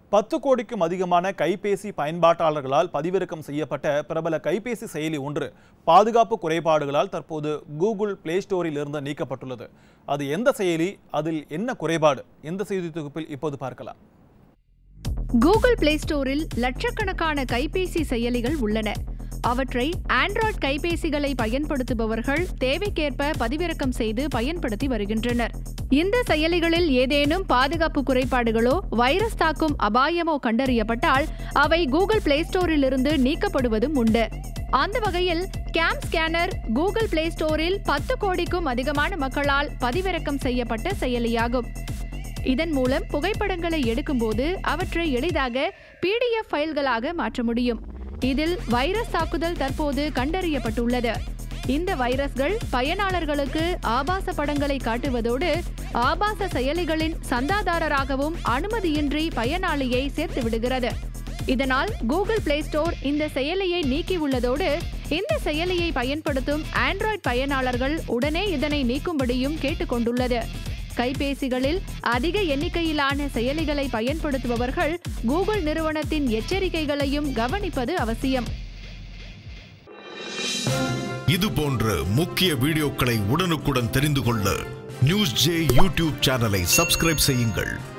பத்து கோடிக்கும் அதிகமான கைபேசி பயன்பாட்டாளர்களால் பதிவிறக்கம் செய்யப்பட்ட பிரபல கைபேசி செயலி ஒன்று பாதுகாப்பு குறைபாடுகளால் தற்போது கூகுள் பிளே ஸ்டோரில் இருந்து நீக்கப்பட்டுள்ளது அது எந்த செயலி அதில் என்ன குறைபாடு இந்த செய்தி தொகுப்பில் இப்போது பார்க்கலாம் கூகுள் பிளே ஸ்டோரில் லட்சக்கணக்கான கைபேசி செயலிகள் உள்ளன அவற்றை ஆண்ட்ராய்டு கைபேசிகளை பயன்படுத்துபவர்கள் தேவைக்கேற்ப பதிவிறக்கம் செய்து பயன்படுத்தி வருகின்றனர் இந்த செயலிகளில் ஏதேனும் பாதுகாப்பு குறைபாடுகளோ வைரஸ் தாக்கும் அபாயமோ கண்டறியப்பட்டால் அவை கூகுள் பிளே ஸ்டோரில் இருந்து நீக்கப்படுவதும் உண்டு அந்த வகையில் கேம் ஸ்கேனர் கூகுள் பிளே ஸ்டோரில் பத்து கோடிக்கும் அதிகமான மக்களால் பதிவிறக்கம் செய்யப்பட்ட செயலியாகும் இதன் மூலம் புகைப்படங்களை எடுக்கும்போது அவற்றை எளிதாக பிடிஎஃப் ஃபைல்களாக மாற்ற முடியும் இதில் வைரஸ் தாக்குதல் தற்போது கண்டறியப்பட்டுள்ளது இந்த வைரஸ்கள் பயனாளர்களுக்கு ஆபாச படங்களை காட்டுவதோடு ஆபாச செயலிகளின் சந்தாதாரராகவும் அனுமதியின்றி பயனாளியை சேர்த்து விடுகிறது இதனால் கூகுள் பிளே ஸ்டோர் இந்த செயலியை நீக்கியுள்ளதோடு இந்த செயலியை பயன்படுத்தும் ஆண்ட்ராய்டு பயனாளர்கள் உடனே இதனை நீக்கும்படியும் கேட்டுக்கொண்டுள்ளது கைபேசிகளில் அதிக எண்ணிக்கையிலான செயலிகளை பயன்படுத்துபவர்கள் கூகுள் நிறுவனத்தின் எச்சரிக்கைகளையும் கவனிப்பது அவசியம் இது போன்ற முக்கிய வீடியோக்களை உடனுக்குடன் தெரிந்து கொள்ள நியூஸ் ஜே யூடியூப் சேனலை சப்ஸ்கிரைப் செய்யுங்கள்